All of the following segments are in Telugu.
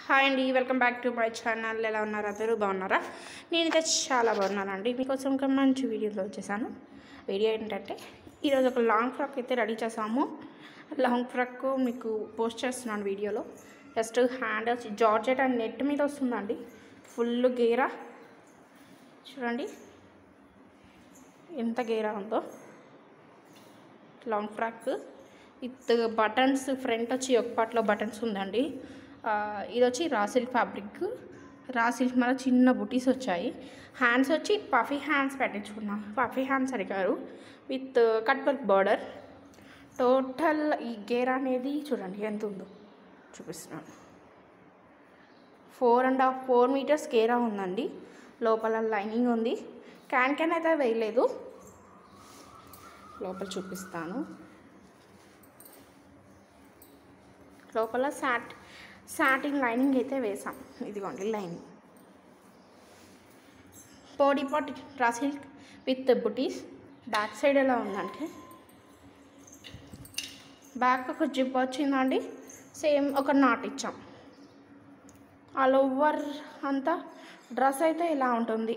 హాయ్ అండి welcome back to my channel ఎలా ఉన్నారు అందరూ బాగున్నారా నేనైతే చాలా బాగున్నానండి మీకోసం ఒక మంచి వీడియోలో వచ్చేసాను వీడియో ఏంటంటే ఈరోజు ఒక లాంగ్ ఫ్రాక్ అయితే రెడీ చేసాము లాంగ్ ఫ్రాక్ మీకు పోస్ట్ చేస్తున్నాను వీడియోలో జస్ట్ హ్యాండ్ వచ్చి జార్జెట్ అండ్ నెట్ మీద వస్తుందండి ఫుల్ గేరా చూడండి ఎంత గేరా ఉందో long frock with buttons front వచ్చి ఒక పాటలో బటన్స్ ఉందండి ఆ, ఇది వచ్చి raw silk fabric raw silk మన చిన్న బుటీస్ వచ్చాయి హ్యాండ్స్ వచ్చి పఫీ హ్యాండ్స్ పెట్టించుకున్నాం పఫీ హ్యాండ్స్ అడిగారు with cut work border total ఈ గేర్ అనేది చూడండి ఎంత ఉందో చూపిస్తున్నాను four and half four meters గేరా ఉందండి లోపల లైనింగ్ ఉంది క్యాన్ క్యాన్ అయితే వేయలేదు లోపల చూపిస్తాను లోపల సాట్ సాటిన్ లైనింగ్ అయితే వేసాం ఇదిగోండి లైనింగ్ పోడీ పాట్ రా సిల్క్ విత్ బుటీస్ బ్యాక్ సైడ్ ఎలా ఉందంటే బ్యాక్ ఒక జిప్ వచ్చిందండి సేమ్ ఒక నాట్ ఇచ్చాం ఆల్ ఓవర్ అంతా డ్రెస్ అయితే ఇలా ఉంటుంది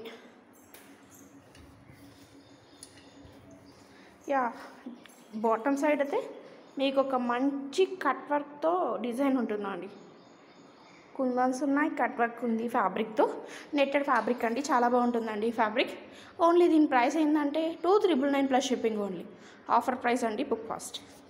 యా బాటమ్ సైడ్ అయితే మీకు ఒక మంచి కట్ వర్క్తో డిజైన్ ఉంటుందండి కుందన్స్ ఉన్నాయి కట్ వర్క్ ఉంది ఫ్యాబ్రిక్తో నెట్టెడ్ ఫ్యాబ్రిక్ అండి చాలా బాగుంటుందండి ఈ ఫ్యాబ్రిక్ ఓన్లీ దీని ప్రైస్ ఏంటంటే two triple nine plus shipping only offer price అండి బుక్ కాస్ట్